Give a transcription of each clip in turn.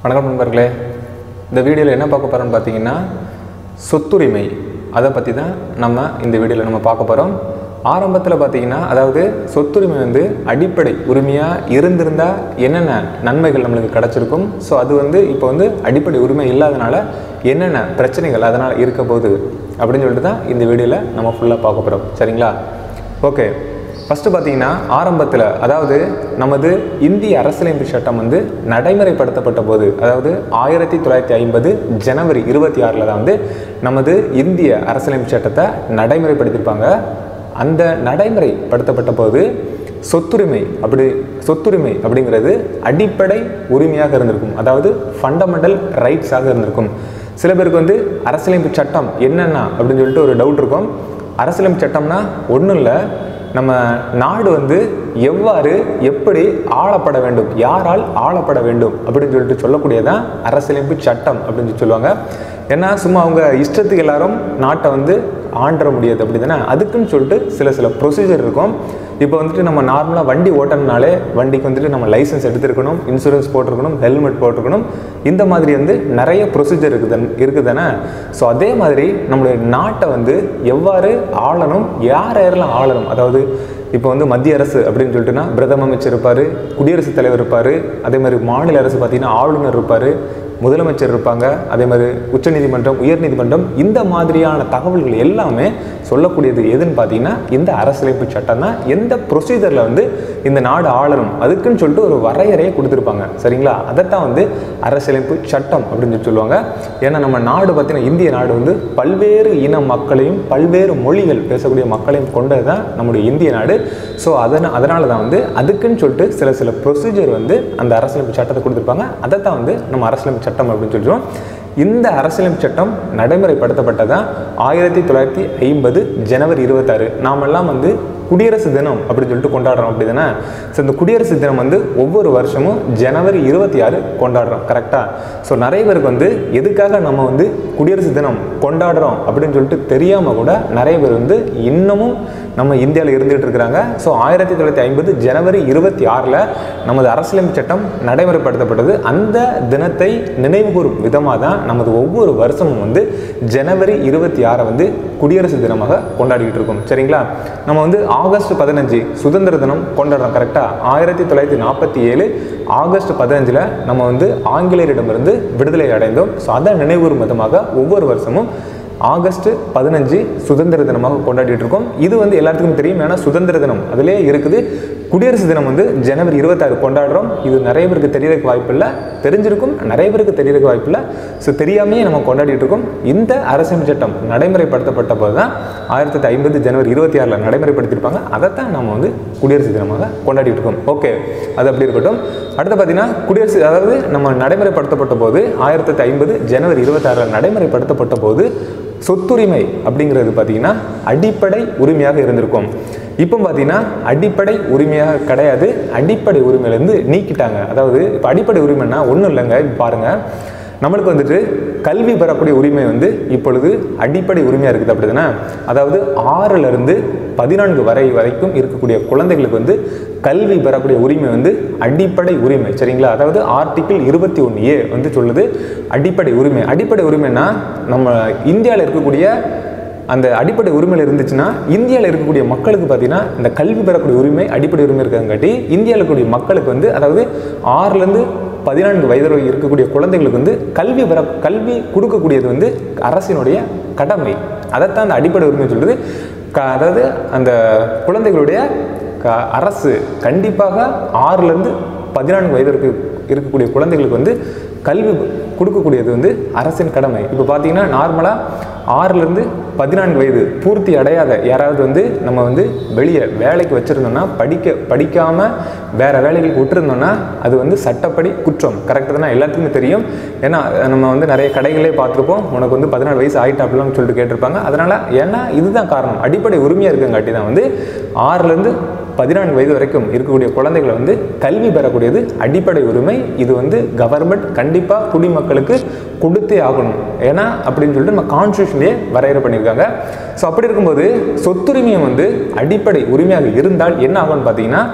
வணக்கம் நண்பர்களே இந்த வீடியோவில் என்ன பார்க்க போகிறோம்னு பார்த்தீங்கன்னா சொத்துரிமை அதை பற்றி தான் நம்ம இந்த வீடியோவில் நம்ம பார்க்க போகிறோம் ஆரம்பத்தில் பார்த்தீங்கன்னா அதாவது சொத்துரிமை வந்து அடிப்படை உரிமையாக இருந்திருந்தால் என்னென்ன நன்மைகள் நம்மளுக்கு கிடச்சிருக்கும் ஸோ அது வந்து இப்போ வந்து அடிப்படை உரிமை இல்லாதனால என்னென்ன பிரச்சனைகள் அதனால் இருக்க போகுது அப்படின்னு சொல்லிட்டு தான் இந்த வீடியோவில் நம்ம ஃபுல்லாக பார்க்க போகிறோம் சரிங்களா ஓகே ஃபஸ்ட்டு பார்த்தீங்கன்னா ஆரம்பத்தில் அதாவது நமது இந்திய அரசியலமைப்பு சட்டம் வந்து நடைமுறைப்படுத்தப்பட்ட போது அதாவது ஆயிரத்தி தொள்ளாயிரத்தி ஐம்பது ஜனவரி இருபத்தி ஆறில் தான் வந்து நமது இந்திய அரசியலமைப்பு சட்டத்தை நடைமுறைப்படுத்தியிருப்பாங்க அந்த நடைமுறைப்படுத்தப்பட்ட போது சொத்துரிமை அப்படி சொத்துரிமை அப்படிங்கிறது அடிப்படை உரிமையாக இருந்திருக்கும் அதாவது ஃபண்டமெண்டல் ரைட்ஸாக இருந்திருக்கும் சில பேருக்கு வந்து அரசியலமைப்பு சட்டம் என்னென்ன அப்படின்னு சொல்லிட்டு ஒரு டவுட் இருக்கும் அரசியலமைப்பு சட்டம்னா ஒன்றும் இல்லை நம்ம நாடு வந்து எவ்வாறு எப்படி ஆளப்பட வேண்டும் யாரால் ஆளப்பட வேண்டும் அப்படின்னு சொல்லிட்டு சொல்லக்கூடியதான் அரசியலமைப்பு சட்டம் அப்படின்னு சொல்லி சொல்லுவாங்க ஏன்னா சும்மா அவங்க இஷ்டத்துக்கு எல்லாரும் நாட்டை வந்து ஆண்டற முடியாது அப்படி தானே அதுக்குன்னு சொல்லிட்டு சில சில ப்ரொசீஜர் இருக்கும் இப்போ வந்துட்டு நம்ம நார்மலாக வண்டி ஓட்டணுனாலே வண்டிக்கு வந்துட்டு நம்ம லைசன்ஸ் எடுத்திருக்கணும் இன்சூரன்ஸ் போட்டிருக்கணும் ஹெல்மெட் போட்டிருக்கணும் இந்த மாதிரி வந்து நிறைய ப்ரொசீஜர் இருக்குது இருக்குது தானே ஸோ அதே மாதிரி நம்மளுடைய நாட்டை வந்து எவ்வாறு ஆளணும் யார் யாரெல்லாம் ஆளணும் அதாவது இப்போ வந்து மத்திய அரசு அப்படின்னு சொல்லிட்டுனா பிரதம அமைச்சர் இருப்பார் குடியரசுத் தலைவர் இருப்பார் அதே மாதிரி மாநில அரசு பார்த்திங்கன்னா ஆளுநர் இருப்பார் முதலமைச்சர் இருப்பாங்க அதே மாதிரி உச்சநீதிமன்றம் உயர்நீதிமன்றம் இந்த மாதிரியான தகவல்கள் எல்லாமே சொல்லக்கூடியது எதுன்னு பார்த்தீங்கன்னா இந்த அரசியலமைப்பு சட்டம் தான் எந்த ப்ரொசீஜரில் வந்து இந்த நாடு ஆளணும் அதுக்குன்னு சொல்லிட்டு ஒரு வரையறையை கொடுத்துருப்பாங்க சரிங்களா அதைத்தான் வந்து அரசியலமைப்பு சட்டம் அப்படின்னு சொல்லி சொல்லுவாங்க ஏன்னா நம்ம நாடு பார்த்தீங்கன்னா இந்திய நாடு வந்து பல்வேறு இன மக்களையும் பல்வேறு மொழிகள் பேசக்கூடிய மக்களையும் கொண்டது தான் நம்முடைய இந்திய நாடு ஸோ அதன அதனால தான் வந்து அதுக்குன்னு சொல்லிட்டு சில சில ப்ரொசீஜர் வந்து அந்த அரசியலமைப்பு சட்டத்தை கொடுத்துருப்பாங்க அதை தான் வந்து நம்ம அரசியலமைப்பு சட்டம் அப்படின்னு சொல்லிடுவோம் இந்த அரசியலமைப்பு சட்டம் நடைமுறைப்படுத்தப்பட்டதான் ஆயிரத்தி தொள்ளாயிரத்தி ஐம்பது ஜனவரி இருபத்தாறு நாமெல்லாம் வந்து குடியரசு தினம் அப்படின்னு சொல்லிட்டு கொண்டாடுறோம் அப்படி தானே ஸோ இந்த குடியரசு தினம் வந்து ஒவ்வொரு வருஷமும் ஜனவரி இருபத்தி ஆறு கொண்டாடுறோம் கரெக்டாக ஸோ நிறைய பேருக்கு வந்து எதுக்காக நம்ம வந்து குடியரசு தினம் கொண்டாடுறோம் அப்படின்னு சொல்லிட்டு தெரியாமல் கூட நிறைய பேர் வந்து இன்னமும் நம்ம இந்தியாவில் இருந்துகிட்டு இருக்கிறாங்க ஸோ ஆயிரத்தி தொள்ளாயிரத்தி ஐம்பது ஜனவரி இருபத்தி ஆறில் நமது அரசியலமைப்பு சட்டம் நடைமுறைப்படுத்தப்பட்டது அந்த தினத்தை நினைவுகூரும் விதமாக தான் நமது ஒவ்வொரு வருஷமும் வந்து ஜனவரி இருபத்தி ஆறை வந்து குடியரசு தினமாக கொண்டாடிக்கிட்டு இருக்கோம் சரிங்களா நம்ம வந்து ஆகஸ்ட் பதினஞ்சு சுதந்திர தினம் கொண்டாடுறோம் கரெக்டாக ஆயிரத்தி தொள்ளாயிரத்தி நாற்பத்தி ஏழு ஆகஸ்ட் பதினஞ்சில் நம்ம வந்து ஆங்கிலேயரிடமிருந்து விடுதலை அடைந்தோம் ஸோ அதை நினைவுறும் விதமாக ஒவ்வொரு வருஷமும் ஆகஸ்ட் பதினஞ்சு சுதந்திர தினமாக கொண்டாடிட்டு இருக்கோம் இது வந்து எல்லாத்துக்கும் தெரியும் ஏன்னா சுதந்திர தினம் அதிலே இருக்குது குடியரசு தினம் வந்து ஜனவரி இருபத்தாறு கொண்டாடுறோம் இது நிறைய பேருக்கு தெரியறதுக்கு வாய்ப்பு இல்லை தெரிஞ்சிருக்கும் நிறைய பேருக்கு தெரியறதுக்கு வாய்ப்பு இல்லை ஸோ தெரியாமையே நம்ம கொண்டாடிட்டு இருக்கோம் இந்த அரசியல் சட்டம் நடைமுறைப்படுத்தப்பட்ட போது தான் ஆயிரத்தி தொள்ளாயிரத்தி ஐம்பது ஜனவரி இருபத்தி ஆறில் நடைமுறைப்படுத்தியிருப்பாங்க அதைத்தான் நம்ம வந்து குடியரசு தினமாக கொண்டாடிட்டு இருக்கோம் ஓகே அது அப்படி இருக்கட்டும் அடுத்து பார்த்தீங்கன்னா குடியரசு அதாவது நம்ம நடைமுறைப்படுத்தப்பட்ட போது ஆயிரத்தி தொள்ளாயிரத்தி ஐம்பது ஜனவரி இருபத்தாறில் நடைமுறைப்படுத்தப்பட்ட போது சொத்துரிமை அப்படிங்கிறது பார்த்தீங்கன்னா அடிப்படை உரிமையாக இருந்திருக்கும் இப்போ பார்த்தீங்கன்னா அடிப்படை உரிமையாக கிடையாது அடிப்படை உரிமையிலேருந்து நீக்கிட்டாங்க அதாவது இப்போ அடிப்படை உரிமைன்னா ஒன்றும் இல்லைங்க இப்போ பாருங்கள் நம்மளுக்கு வந்துட்டு கல்வி பெறக்கூடிய உரிமை வந்து இப்பொழுது அடிப்படை உரிமையாக இருக்குது அப்படி தானே அதாவது ஆறிலிருந்து பதினான்கு வரை வரைக்கும் இருக்கக்கூடிய குழந்தைகளுக்கு வந்து கல்வி பெறக்கூடிய உரிமை வந்து அடிப்படை உரிமை சரிங்களா அதாவது ஆர்டிக்கிள் இருபத்தி ஒன்று ஏ வந்து சொல்லுது அடிப்படை உரிமை அடிப்படை உரிமைனா நம்ம இந்தியாவில் இருக்கக்கூடிய அந்த அடிப்படை உரிமையில் இருந்துச்சுன்னா இந்தியாவில் இருக்கக்கூடிய மக்களுக்கு பார்த்தீங்கன்னா இந்த கல்வி பெறக்கூடிய உரிமை அடிப்படை உரிமை இருக்கிறங்காட்டி இந்தியாவில் இருக்கக்கூடிய மக்களுக்கு வந்து அதாவது ஆறுலேருந்து பதினான்கு வயது வரை இருக்கக்கூடிய குழந்தைகளுக்கு வந்து கல்வி பெற கல்வி கொடுக்கக்கூடியது வந்து அரசினுடைய கடமை அதைத்தான் அந்த அடிப்படை உரிமை சொல்லுது க அதாவது அந்த குழந்தைகளுடைய க அரசு கண்டிப்பாக ஆறுலேருந்து பதினான்கு வயது இருக்கு இருக்கக்கூடிய குழந்தைகளுக்கு வந்து கல்வி கொடுக்கக்கூடியது வந்து அரசின் கடமை இப்போ பார்த்தீங்கன்னா நார்மலாக ஆறுலேருந்து பதினான்கு வயது பூர்த்தி அடையாத யாராவது வந்து நம்ம வந்து வெளியே வேலைக்கு வச்சுருந்தோம்னா படிக்க படிக்காமல் வேறு வேலைகளுக்கு விட்டுருந்தோம்னா அது வந்து சட்டப்படி குற்றம் கரெக்டு தானே எல்லாத்துக்குமே தெரியும் ஏன்னா நம்ம வந்து நிறைய கடைகளே பார்த்துருப்போம் உனக்கு வந்து பதினாலு வயசு ஆயிட்டா அப்படிலாம் சொல்லிட்டு கேட்டிருப்பாங்க அதனால் ஏன்னா இதுதான் காரணம் அடிப்படை உரிமையாக இருக்குங்காட்டி தான் வந்து ஆறுலேருந்து பதினான்கு வயது வரைக்கும் இருக்கக்கூடிய குழந்தைகளை வந்து கல்வி பெறக்கூடியது அடிப்படை உரிமை இது வந்து கவர்மெண்ட் கண்டிப்பாக குடிமக்களுக்கு கொடுத்தே ஆகணும் ஏன்னா அப்படின்னு சொல்லிட்டு நம்ம கான்ஸ்டியூஷன்லேயே வரையறை பண்ணியிருக்காங்க ஸோ அப்படி இருக்கும்போது சொத்துரிமையை வந்து அடிப்படை உரிமையாக இருந்தால் என்ன ஆகும்னு பார்த்தீங்கன்னா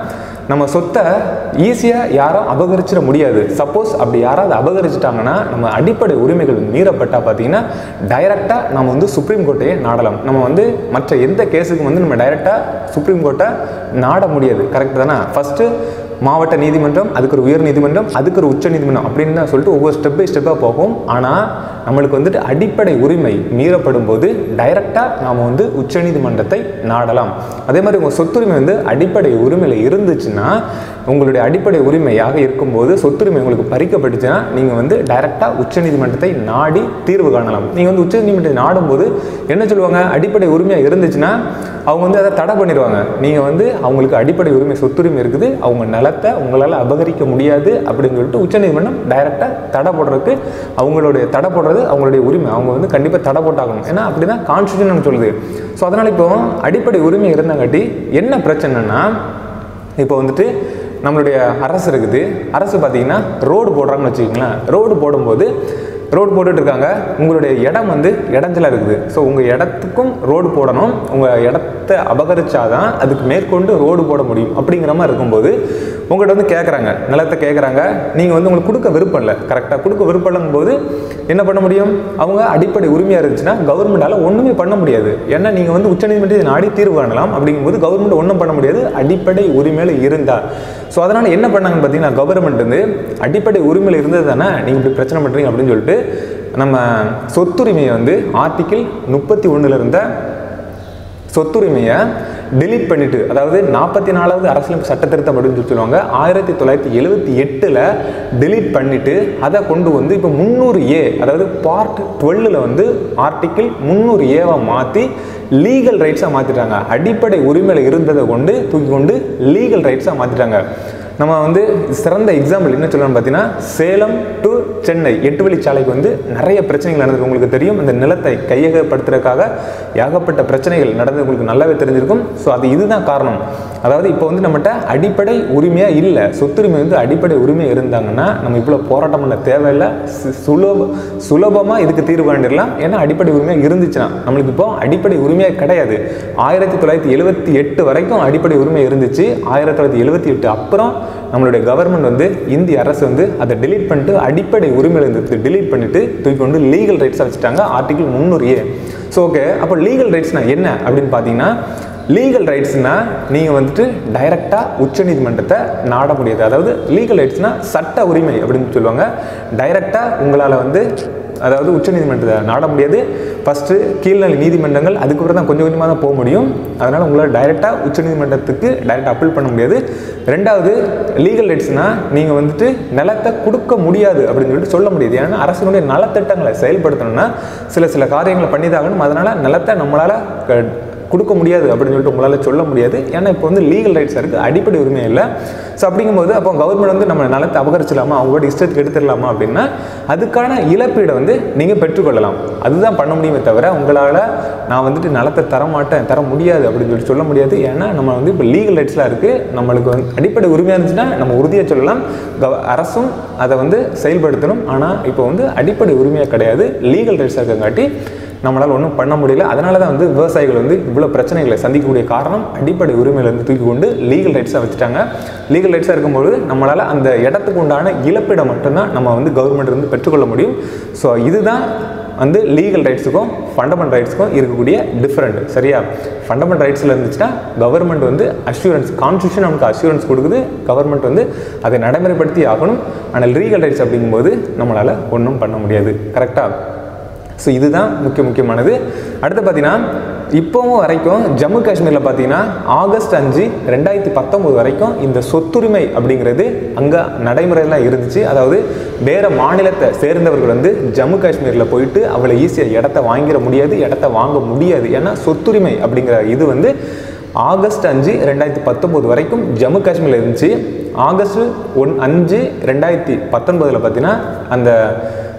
நம்ம சொத்தை ஈஸியாக யாரும் அபகரிச்சிட முடியாது சப்போஸ் அப்படி யாராவது அபகரிச்சிட்டாங்கன்னா நம்ம அடிப்படை உரிமைகள் மீறப்பட்டா பார்த்தீங்கன்னா டைரெக்டாக நம்ம வந்து சுப்ரீம் கோர்ட்டையே நாடலாம் நம்ம வந்து மற்ற எந்த கேஸுக்கும் வந்து நம்ம டைரெக்டாக சுப்ரீம் கோர்ட்டை நாட முடியாது கரெக்ட் தானே ஃபஸ்ட்டு மாவட்ட நீதிமன்றம் அதுக்கு ஒரு உயர் நீதிமன்றம் அதுக்கு ஒரு உச்ச நீதிமன்றம் அப்படின்னு தான் சொல்லிட்டு ஒவ்வொரு ஸ்டெப் பை ஸ்டெப்பாக போகும் ஆனால் நம்மளுக்கு வந்துட்டு அடிப்படை உரிமை மீறப்படும் போது டைரெக்டாக நாம் வந்து உச்ச நீதிமன்றத்தை நாடலாம் அதே மாதிரி உங்கள் சொத்துரிமை வந்து அடிப்படை உரிமையில் இருந்துச்சுன்னா உங்களுடைய அடிப்படை உரிமையாக இருக்கும்போது சொத்துரிமை உங்களுக்கு பறிக்கப்பட்டுச்சுன்னா நீங்கள் வந்து டைரெக்டாக உச்சநீதிமன்றத்தை நாடி தீர்வு காணலாம் நீங்கள் வந்து உச்சநீதிமன்றத்தை நாடும்போது என்ன சொல்லுவாங்க அடிப்படை உரிமையாக இருந்துச்சுன்னா அவங்க வந்து அதை தடை பண்ணிடுவாங்க நீங்கள் வந்து அவங்களுக்கு அடிப்படை உரிமை சொத்துரிமை இருக்குது அவங்க நிலத்தை உங்களால் அபகரிக்க முடியாது அப்படின்னு சொல்லிட்டு உச்சநீதிமன்றம் டைரெக்டாக தடை போடுறதுக்கு அவங்களுடைய தடை போடுறது அவங்களுடைய உரிமை அவங்க வந்து கண்டிப்பாக தடை போட்டாகணும் ஏன்னா அப்படி தான் கான்ஸ்டியூஷன் சொல்லுது ஸோ அதனால் இப்போ அடிப்படை உரிமை இருந்தங்காட்டி என்ன பிரச்சனைனா இப்போ வந்துட்டு நம்மளுடைய அரசு இருக்குது அரசு பார்த்தீங்கன்னா ரோடு போடுறாங்கன்னு வச்சுக்கிங்களேன் ரோடு போடும்போது ரோடு போட்டுட்டு இருக்காங்க உங்களுடைய இடம் வந்து இடஞ்சல இருக்குது ஸோ உங்கள் இடத்துக்கும் ரோடு போடணும் உங்கள் இடத்த அபகரிச்சாதான் அதுக்கு மேற்கொண்டு ரோடு போட முடியும் அப்படிங்கிற மாதிரி இருக்கும்போது உங்கள்கிட்ட வந்து கேட்குறாங்க நிலத்தை கேட்குறாங்க நீங்கள் வந்து உங்களுக்கு கொடுக்க விருப்பம் இல்லை கரெக்டாக கொடுக்க விருப்பம் இல்லைங்கும் போது என்ன பண்ண முடியும் அவங்க அடிப்படை உரிமையாக இருந்துச்சுன்னா கவர்மெண்டால் ஒன்றுமே பண்ண முடியாது ஏன்னா நீங்கள் வந்து உச்சநீதிமன்றத்தை நாடி தீர்வு காணலாம் அப்படிங்கும்போது கவர்மெண்ட் ஒன்றும் பண்ண முடியாது அடிப்படை உரிமையில் இருந்தால் ஸோ அதனால் என்ன பண்ணாங்கன்னு பார்த்தீங்கன்னா கவர்மெண்ட் வந்து அடிப்படை உரிமையில் இருந்தது தானே நீங்கள் இப்படி பிரச்சனை பண்ணுறீங்க அப்படின்னு சொல்லிட்டு நம்ம சொத்துரிமையை வந்து ஆர்டிக்கிள் முப்பத்தி ஒன்றில் இருந்த சொத்துரிமையை delete பண்ணிட்டு அதாவது நாற்பத்தி நாலாவது அரசியலமைப்பு சட்ட திருத்தம் அப்படின்னு சொல்லி சொல்லுவாங்க ஆயிரத்தி தொள்ளாயிரத்தி எழுபத்தி எட்டில் delete பண்ணிட்டு அதை கொண்டு வந்து இப்போ முந்நூறு ஏ அதாவது பார்ட் டுவெல்லில் வந்து ஆர்டிக்கிள் முந்நூறு ஏவை மாற்றி லீகல் ரைட்ஸாக மாற்றிட்டாங்க அடிப்படை உரிமையில் இருந்ததை கொண்டு தூக்கி கொண்டு லீகல் ரைட்ஸாக மாற்றிட்டாங்க நம்ம வந்து சிறந்த எக்ஸாம்பிள் என்ன சொல்லணும்னு பார்த்தீங்கன்னா சேலம் டு சென்னை எட்டு வழிச்சாலைக்கு வந்து நிறைய பிரச்சனைகள் நடந்தது உங்களுக்கு தெரியும் இந்த நிலத்தை கையகப்படுத்துறதுக்காக ஏகப்பட்ட பிரச்சனைகள் நடந்தது உங்களுக்கு நல்லாவே தெரிஞ்சிருக்கும் ஸோ அது இதுதான் காரணம் அதாவது இப்போ வந்து நம்மகிட்ட அடிப்படை உரிமையாக இல்லை சொத்துரிமை வந்து அடிப்படை உரிமை இருந்தாங்கன்னா நம்ம இவ்வளோ போராட்டம் பண்ண தேவையில்லை சு- சுலப சுலபமாக இதுக்கு தீர்வு காண்டிடலாம் ஏன்னா அடிப்படை உரிமையாக இருந்துச்சுன்னா நம்மளுக்கு இப்போ அடிப்படை உரிமையாக கிடையாது ஆயிரத்தி தொள்ளாயிரத்தி எழுபத்தி எட்டு வரைக்கும் அடிப்படை உரிமை இருந்துச்சு ஆயிரத்தி தொள்ளாயிரத்தி எழுபத்தி எட்டு அப்புறம் நம்மளுடைய கவர்மெண்ட் வந்து இந்திய அரசு வந்து அதை delete பண்ணிட்டு அடிப்படை உரிமையில இருந்து delete பண்ணிட்டு தூக்கி கொண்டு லீகல் ரைட்ஸாக வச்சுட்டாங்க ஆர்டிகிள் முந்நூறு ஏ ஸோ ஓகே அப்போ லீகல் ரைட்ஸ்னா என்ன அப்படின்னு பார்த்தீங்கன்னா லீகல் ரைட்ஸ்னா நீங்கள் வந்துட்டு டைரெக்டாக உச்சநீதிமன்றத்தை நாட முடியாது அதாவது லீகல் ரைட்ஸ்னா சட்ட உரிமை அப்படின்னு சொல்லுவாங்க டைரெக்டாக உங்களால் வந்து அதாவது உச்சநீதிமன்றத்தை நாட முடியாது ஃபஸ்ட்டு கீழ்நிலை நீதிமன்றங்கள் அதுக்கப்புறம் தான் கொஞ்சம் கொஞ்சமாக தான் போக முடியும் அதனால் உங்களால் டைரெக்டாக உச்சநீதிமன்றத்துக்கு டைரெக்டாக அப்பீல் பண்ண முடியாது ரெண்டாவது லீகல் ரைட்ஸ்னால் நீங்கள் வந்துட்டு நிலத்தை கொடுக்க முடியாது அப்படின்னு சொல்லிட்டு சொல்ல முடியாது ஏன்னா அரசினுடைய நலத்திட்டங்களை செயல்படுத்தணும்னா சில சில காரியங்களை பண்ணி தான் ஆகணும் அதனால் நிலத்தை நம்மளால் க- கொடுக்க முடியாது அப்படின்னு சொல்லிட்டு உங்களால் சொல்ல முடியாது ஏன்னா இப்போ வந்து லீகல் ரைட்ஸ் இருக்குது அடிப்படை உரிமை இல்லை ஸோ அப்படிங்கும்போது அப்போ கவர்மெண்ட் வந்து நம்ம நிலத்தை அபகரிச்சிடலாமா அவங்களோட இஷ்டத்துக்கு எடுத்துடலாமா அப்படின்னா அதுக்கான இழப்பீடை வந்து நீங்கள் பெற்றுக்கொள்ளலாம் அதுதான் பண்ண முடியுமே தவிர உங்களால் நான் வந்துட்டு நிலத்தை தர மாட்டேன் தர முடியாது அப்படின்னு சொல்லி சொல்ல முடியாது ஏன்னா நம்ம வந்து இப்போ லீகல் ரைட்ஸ்லாம் இருக்குது நம்மளுக்கு வந்து அடிப்படை உரிமையாக இருந்துச்சுன்னா நம்ம உறுதியாக சொல்லலாம் கவ அரசும் அதை வந்து செயல்படுத்தணும் ஆனால் இப்போ வந்து அடிப்படை உரிமையாக கிடையாது லீகல் ரைட்ஸாக இருக்கங்காட்டி நம்மளால் ஒன்றும் பண்ண முடியல அதனால தான் வந்து விவசாயிகள் வந்து இவ்வளோ பிரச்சனைகளை சந்திக்கக்கூடிய காரணம் அடிப்படை உரிமையிலேருந்து தூக்கி கொண்டு லீகல் ரைட்ஸாக வச்சுட்டாங்க லீகல் ரைட்ஸாக இருக்கும்போது நம்மளால் அந்த இடத்துக்கு உண்டான இழப்பீடை மட்டும்தான் நம்ம வந்து கவர்மெண்ட் இருந்து பெற்றுக்கொள்ள முடியும் ஸோ இதுதான் வந்து லீகல் ரைட்ஸுக்கும் ஃபண்டமெண்டல் ரைட்ஸுக்கும் இருக்கக்கூடிய டிஃப்ரெண்ட் சரியா ஃபண்டமெண்டல் ரைட்ஸில் இருந்துச்சுன்னா கவர்மெண்ட் வந்து அஷூரன்ஸ் கான்ஸ்டியூஷன் நமக்கு அஷூரன்ஸ் கொடுக்குது கவர்மெண்ட் வந்து அதை நடைமுறைப்படுத்தி ஆகணும் ஆனால் லீகல் ரைட்ஸ் அப்படிங்கும்போது நம்மளால் ஒன்றும் பண்ண முடியாது கரெக்டாக ஸோ இதுதான் முக்கிய முக்கியமானது அடுத்து பார்த்தீங்கன்னா இப்போவும் வரைக்கும் ஜம்மு காஷ்மீரில் பார்த்தீங்கன்னா ஆகஸ்ட் அஞ்சு ரெண்டாயிரத்தி பத்தொம்போது வரைக்கும் இந்த சொத்துரிமை அப்படிங்கிறது அங்கே நடைமுறையெல்லாம் இருந்துச்சு அதாவது வேறு மாநிலத்தை சேர்ந்தவர்கள் வந்து ஜம்மு காஷ்மீரில் போயிட்டு அவ்வளோ ஈஸியாக இடத்த வாங்கிட முடியாது இடத்த வாங்க முடியாது ஏன்னா சொத்துரிமை அப்படிங்கிற இது வந்து ஆகஸ்ட் அஞ்சு ரெண்டாயிரத்தி பத்தொம்போது வரைக்கும் ஜம்மு காஷ்மீரில் இருந்துச்சு ஆகஸ்ட் ஒன் அஞ்சு ரெண்டாயிரத்தி பத்தொன்பதில் பார்த்தீங்கன்னா அந்த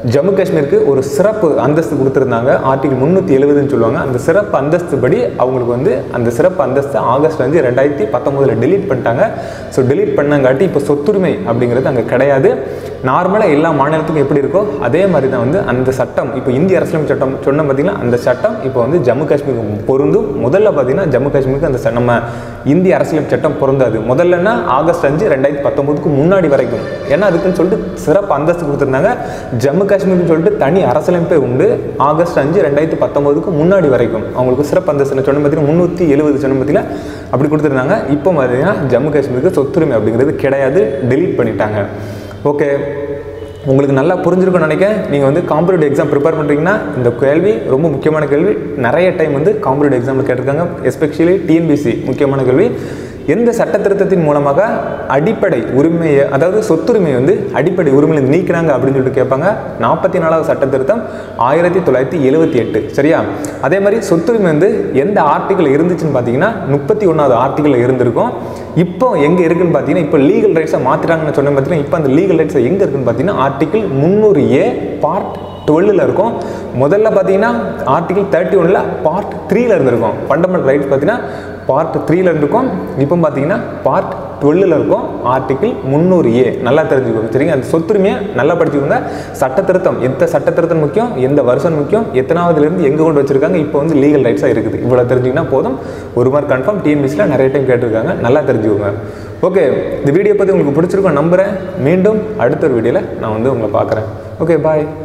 ஜம்மு காஷ்மீருக்கு ஒரு சிறப்பு அந்தஸ்து கொடுத்துருந்தாங்க ஆர்டிகல் முந்நூற்றி எழுபதுன்னு சொல்லுவாங்க அந்த சிறப்பு அந்தஸ்து படி அவங்களுக்கு வந்து அந்த சிறப்பு அந்தஸ்து ஆகஸ்ட் அஞ்சு ரெண்டாயிரத்தி பத்தொம்போதில் டெலீட் பண்ணிட்டாங்க ஸோ டெலீட் பண்ணங்காட்டி இப்போ சொத்துரிமை அப்படிங்கிறது அங்கே கிடையாது நார்மலாக எல்லா மாநிலத்துக்கும் எப்படி இருக்கோ அதே மாதிரி தான் வந்து அந்த சட்டம் இப்போ இந்திய அரசியலமைப்பு சட்டம் சொன்ன பார்த்தீங்கன்னா அந்த சட்டம் இப்போ வந்து ஜம்மு காஷ்மீருக்கு பொருந்தும் முதல்ல பார்த்தீங்கன்னா ஜம்மு காஷ்மீருக்கு அந்த ச- நம்ம இந்திய அரசியலமைப்பு சட்டம் பொருந்தாது முதல்லன்னா ஆகஸ்ட் அஞ்சு ரெண்டாயிரத்தி பத்தொம்போதுக்கு முன்னாடி வரைக்கும் ஏன்னா அதுக்குன்னு சொல்லிட்டு சிறப்பு அந்தஸ்து கொடுத்துருந்தாங்க ஜம்மு காஷ்மீர்னு சொல்லிட்டு தனி அரசியலமைப்பே உண்டு ஆகஸ்ட் அஞ்சு ரெண்டாயிரத்தி பத்தொம்போதுக்கு முன்னாடி வரைக்கும் அவங்களுக்கு சிறப்பு அந்தஸ்து நான் சொன்ன பார்த்தீங்கன்னா முந்நூற்றி எழுபது சொன்ன பார்த்தீங்கன்னா அப்படி கொடுத்துருந்தாங்க இப்போ பார்த்தீங்கன்னா ஜம்மு காஷ்மீருக்கு சொத்துரிமை அப்படிங்கிறது கிடையாது டெலீட் பண்ணிட்டாங்க ஓகே உங்களுக்கு நல்லா புரிஞ்சிருக்கும்னு நினைக்கிறேன் நீங்கள் வந்து காம்படிட்டிவ் எக்ஸாம் ப்ரிப்பேர் பண்ணுறீங்கன்னா இந்த கேள்வி ரொம்ப முக்கியமான கேள்வி நிறைய டைம் வந்து காம்படிட்டிவ் எக்ஸாமில் கேட்டிருக்காங்க எஸ்பெஷலி டிஎன்பிசி முக்கியமான கேள்வி எந்த சட்ட திருத்தத்தின் மூலமாக அடிப்படை உரிமையை அதாவது சொத்துரிமையை வந்து அடிப்படை உரிமையை நீக்கிறாங்க அப்படின்னு சொல்லிட்டு கேட்பாங்க நாற்பத்தி நாலாவது சட்ட திருத்தம் ஆயிரத்தி தொள்ளாயிரத்தி எழுபத்தி எட்டு சரியா அதே மாதிரி சொத்துரிமை வந்து எந்த ஆர்டிக்கல் இருந்துச்சுன்னு பார்த்தீங்கன்னா முப்பத்தி ஒன்றாவது ஆர்டிக்கல் இருந்திருக்கும் இப்போ எங்கே இருக்குன்னு பார்த்தீங்கன்னா இப்போ லீகல் ரைட்ஸை மாற்றிட்டாங்கன்னு சொன்ன பார்த்தீங்கன்னா இப்போ அந்த லீகல் ரைட்ஸ் எங்கே இருக்குன்னு பார்த்தீங்கன்னா ஆர்டிக்கல் முந்நூறு ஏ பார்ட் டுவெல்லில் இருக்கும் முதல்ல பார்த்தீங்கன்னா ஆர்டிகல் தேர்ட்டி ஒனில் பார்ட் த்ரீல இருந்திருக்கும் ஃபண்டமெண்டல் ரைட்ஸ் பார்த்தீங்கன்னா பார்ட் த்ரீல இருந்திருக்கும் இப்போ பார்த்தீங்கன்னா பார்ட் டுவெல்லில் இருக்கும் ஆர்டிகிள் முந்நூறு ஏ நல்லா தெரிஞ்சுக்கோங்க சரிங்க அந்த சொத்துரிமையை நல்லா படிச்சுக்கோங்க சட்ட திருத்தம் எந்த சட்ட திருத்தம் முக்கியம் எந்த வருஷம் முக்கியம் எத்தனாவதுலேருந்து எங்கே கொண்டு வச்சிருக்காங்க இப்போ வந்து லீகல் ரைட்ஸாக இருக்குது இவ்வளோ தெரிஞ்சிங்கன்னா போதும் ஒரு மார்க் கன்ஃபார்ம் டிஎன்பிசியில் நிறைய டைம் கேட்டிருக்காங்க நல்லா தெரிஞ்சுக்கோங்க ஓகே இந்த வீடியோ பற்றி உங்களுக்கு பிடிச்சிருக்கோம் நம்புகிறேன் மீண்டும் அடுத்த ஒரு வீடியோவில் நான் வந்து உங்களை பார்க்குறேன் ஓகே பாய்